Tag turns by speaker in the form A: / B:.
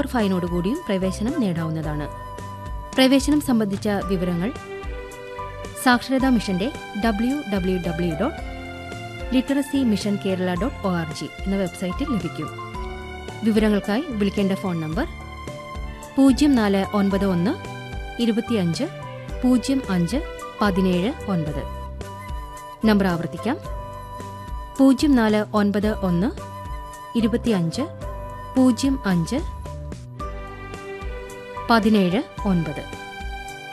A: ഫൈനോടുകൂടിയും പ്രവേശനം നേടാവുന്നതാണ് പ്രവേശനം സംബന്ധിച്ച വിവരങ്ങൾ സാക്ഷരതാ മിഷന്റെ W W W dot literacy mission Kerala dot O R G എന്ന വെബ്സൈറ്റിൽ ലഭിക്കും വിവരങ്ങൾക്കായി വിളിക്കേണ്ട ഫോൺ നമ്പർ പൂജ്യം നാല് ഒൻപത് ഒന്ന് ഇരുപത്തിയഞ്ച് പൂജ്യം അഞ്ച് പതിനേഴ് ഒൻപത് നമ്പർ ആവർത്തിക്കാം പൂജ്യം നാല് ഒൻപത് ഒന്ന് ഇരുപത്തിയഞ്ച് പൂജ്യം അഞ്ച് പതിനേഴ് ഒൻപത്